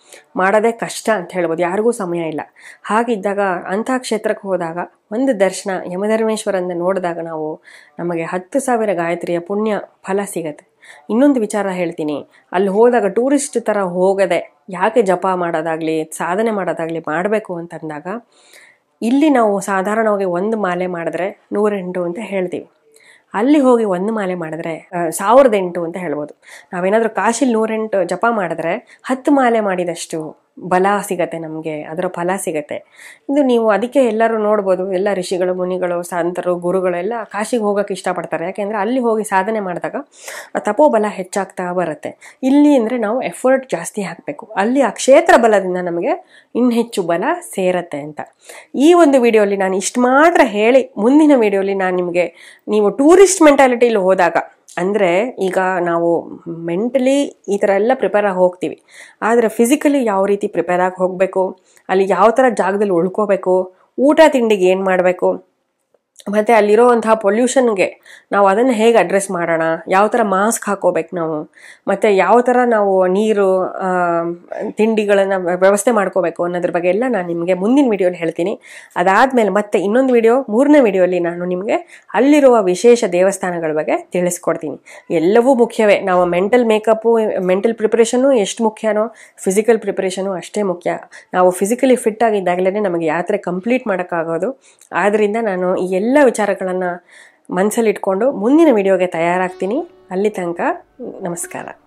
ಮಾಡೋದೇ ಕಷ್ಟ ಅಂತ ಹೇಳ್ಬೋದು ಯಾರಿಗೂ ಸಮಯ ಇಲ್ಲ ಹಾಗಿದ್ದಾಗ ಅಂಥ ಕ್ಷೇತ್ರಕ್ಕೆ ಹೋದಾಗ ಒಂದು ದರ್ಶನ ಯಮಧರ್ಮೇಶ್ವರನ್ನ ನೋಡಿದಾಗ ನಾವು ನಮಗೆ ಹತ್ತು ಸಾವಿರ ಗಾಯತ್ರಿಯ ಪುಣ್ಯ ಫಲ ಸಿಗತ್ತೆ ಇನ್ನೊಂದು ವಿಚಾರ ಹೇಳ್ತೀನಿ ಅಲ್ಲಿ ಹೋದಾಗ ಟೂರಿಸ್ಟ್ ಥರ ಹೋಗದೆ ಯಾಕೆ ಜಪ ಮಾಡೋದಾಗಲಿ ಸಾಧನೆ ಮಾಡೋದಾಗಲಿ ಮಾಡಬೇಕು ಅಂತಂದಾಗ ಇಲ್ಲಿ ನಾವು ಸಾಧಾರಣವಾಗಿ ಒಂದು ಮಾಲೆ ಮಾಡಿದ್ರೆ ನೂರೆಂಟು ಅಂತ ಹೇಳ್ತೀವಿ ಅಲ್ಲಿ ಹೋಗಿ ಒಂದು ಮಾಲೆ ಮಾಡಿದ್ರೆ ಆ, ಸಾವಿರದ ಎಂಟು ಅಂತ ಹೇಳ್ಬೋದು ನಾವೇನಾದರೂ ಕಾಶಿಲ್ ನೂರೆಂಟು ಜಪ ಮಾಡಿದ್ರೆ ಹತ್ತು ಮಾಲೆ ಮಾಡಿದಷ್ಟು ಬಲ ಸಿಗತ್ತೆ ನಮಗೆ ಅದರ ಫಲ ಸಿಗತ್ತೆ ಇದು ನೀವು ಅದಕ್ಕೆ ಎಲ್ಲರೂ ನೋಡ್ಬೋದು ಎಲ್ಲ ಋಷಿಗಳು ಮುನಿಗಳು ಸಂತರು ಗುರುಗಳು ಎಲ್ಲ ಕಾಶಿಗೆ ಹೋಗೋಕೆ ಇಷ್ಟಪಡ್ತಾರೆ ಯಾಕೆಂದರೆ ಅಲ್ಲಿ ಹೋಗಿ ಸಾಧನೆ ಮಾಡಿದಾಗ ಆ ತಪೋಬಲ ಹೆಚ್ಚಾಗ್ತಾ ಬರುತ್ತೆ ಇಲ್ಲಿ ಅಂದರೆ ನಾವು ಎಫರ್ಟ್ ಜಾಸ್ತಿ ಹಾಕಬೇಕು ಅಲ್ಲಿ ಆ ಕ್ಷೇತ್ರ ಬಲದಿಂದ ನಮಗೆ ಇನ್ನು ಹೆಚ್ಚು ಬಲ ಸೇರತ್ತೆ ಅಂತ ಈ ಒಂದು ವಿಡಿಯೋಲಿ ನಾನು ಇಷ್ಟು ಮಾತ್ರ ಹೇಳಿ ಮುಂದಿನ ವಿಡಿಯೋಲಿ ನಾನು ನಿಮಗೆ ನೀವು ಟೂರಿಸ್ಟ್ ಮೆಂಟಾಲಿಟಿಲಿ ಹೋದಾಗ ಅಂದರೆ ಈಗ ನಾವು ಮೆಂಟಲಿ ಈ ಥರ ಎಲ್ಲ ಪ್ರಿಪೇರ್ ಆಗಿ ಹೋಗ್ತೀವಿ ಆದರೆ ಫಿಸಿಕಲಿ ಯಾವ ರೀತಿ ಪ್ರಿಪೇರ್ ಆಗಿ ಹೋಗಬೇಕು ಅಲ್ಲಿ ಯಾವ ಥರ ಜಾಗದಲ್ಲಿ ಉಳ್ಕೋಬೇಕು ಊಟ ತಿಂಡಿಗೆ ಏನು ಮಾಡಬೇಕು ಮತ್ತು ಅಲ್ಲಿರೋವಂತಹ ಪೊಲ್ಯೂಷನ್ಗೆ ನಾವು ಅದನ್ನು ಹೇಗೆ ಅಡ್ರೆಸ್ ಮಾಡೋಣ ಯಾವ ಥರ ಮಾಸ್ಕ್ ಹಾಕೋಬೇಕು ನಾವು ಮತ್ತು ಯಾವ ಥರ ನಾವು ನೀರು ಆ, ತಿಂಡಿಗಳನ್ನು ವ್ಯವಸ್ಥೆ ಮಾಡ್ಕೋಬೇಕು ಅನ್ನೋದ್ರ ಬಗ್ಗೆ ಎಲ್ಲ ನಾನು ನಿಮಗೆ ಮುಂದಿನ ವಿಡಿಯೋಲಿ ಹೇಳ್ತೀನಿ ಅದಾದಮೇಲೆ ಮತ್ತೆ ಇನ್ನೊಂದು ವಿಡಿಯೋ ಮೂರನೇ ವಿಡಿಯೋಲಿ ನಾನು ನಿಮಗೆ ಅಲ್ಲಿರುವ ವಿಶೇಷ ದೇವಸ್ಥಾನಗಳ ಬಗ್ಗೆ ತಿಳಿಸ್ಕೊಡ್ತೀನಿ ಎಲ್ಲವೂ ಮುಖ್ಯವೇ ನಾವು ಮೆಂಟಲ್ ಮೇಕಪ್ಪು ಮೆಂಟಲ್ ಪ್ರಿಪ್ರೇಷನು ಎಷ್ಟು ಮುಖ್ಯನೋ ಫಿಸಿಕಲ್ ಪ್ರಿಪ್ರೇಷನು ಅಷ್ಟೇ ಮುಖ್ಯ ನಾವು ಫಿಸಿಕಲಿ ಫಿಟ್ ಆಗಿದ್ದಾಗಲೇ ನಮಗೆ ಯಾತ್ರೆ ಕಂಪ್ಲೀಟ್ ಮಾಡೋಕ್ಕಾಗೋದು ಆದ್ದರಿಂದ ನಾನು ಈ ಎಲ್ಲ ವಿಚಾರಗಳನ್ನು ಮನಸ್ಸಲ್ಲಿಟ್ಕೊಂಡು ಮುಂದಿನ ವಿಡಿಯೋಗೆ ತಯಾರಾಗ್ತೀನಿ ಅಲ್ಲಿ ತನಕ ನಮಸ್ಕಾರ